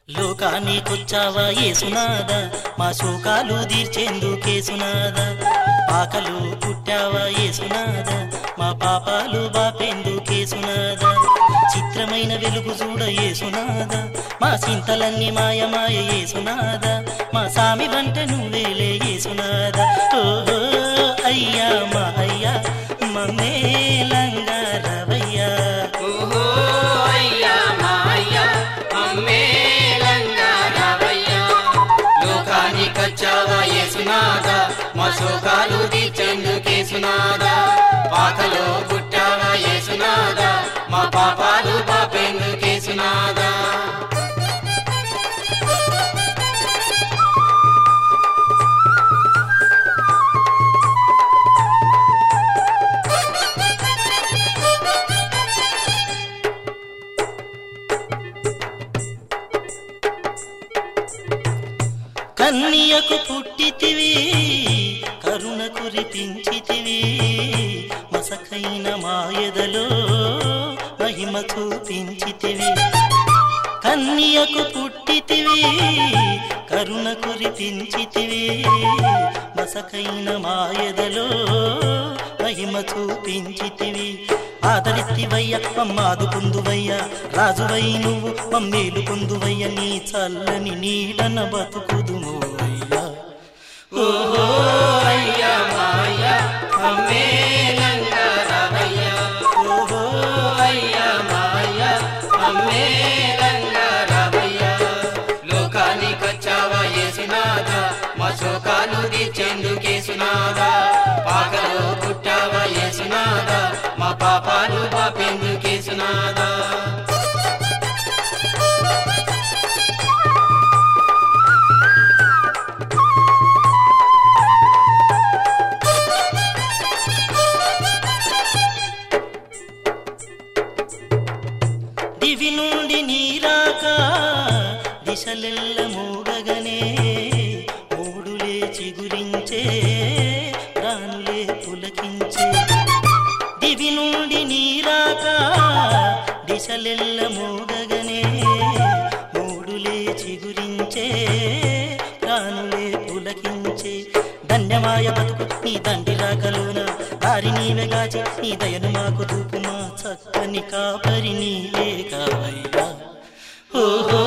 లోకానికొచ్చావా ఏసునాదా మా శోకాలు తీర్చేందుకేసునాదా పాకలు పుట్టావా ఏసునాదా మా పాపాలు బాపేందుకేసునాదా చిత్రమైన వెలుగు చూడ ఏసునాదా మా చింతలన్నీ మాయమాయ ఏసునాదా మా సామి వంట నువ్వేలే ఏసునాదా ఓహో అయ్యా మా అయ్యా మమ్మేలంగా రవయ్యా ఓహో అయ్యా మా అయ్యా అమ్మేలంగా రావయ్యా లోకానికొచ్చావా యేసునాథా మా శోకాలు తీర్చేందుకేసునాథా పాకలో పుట్టావా యేసునాథా మా పాపాలు పాపేందుకేసునాథా కన్యకు పుట్టితివి కరుణ కురిపించితివి మసకైన మాయదలో మహిమ చూపించితివి కన్యకు పుట్టితివి కరుణ కురిపించితివి మసకైన మాయదలో మహిమ చూపించితివి ఆదరిత్తివయ్య మమ్మాదు పొందువయ్య రాజువై నువ్వు మమ్మేలు పొందువయ్య నీ చల్లని నీడన బతుకుదుము అయ్యా ఓహో అయ్యా మా అయ్యా అమ్మేలంగా రావయ్యా ఓహో అయ్యా మా అయ్యా అమ్మేలంగా రావయ్యా లోకానికొచ్చావా యేసునాథా మా శోకాలు తీర్చేందుకేసునాథా పాకలో పుట్టావా యేసునాథా మా పాపాలు పాపేందుకేసునాథా దివి నుండి నీరాక దిశలెల్ల మూడగనే మూడులే చిగురించే ప్రాణులే పులకించే దివి నుండి నీరాక దిశలెల్ల మూడగనే మూడులే చిగురించే ప్రాణులే పులకించే ధన్యమాయ బతుకు నీ తండ్రి రాకలోన దారి నీవే గాచి నీ దయను మాకు చూపు మా చక్కని కాపరి నీవే కావయ్యా ఓహో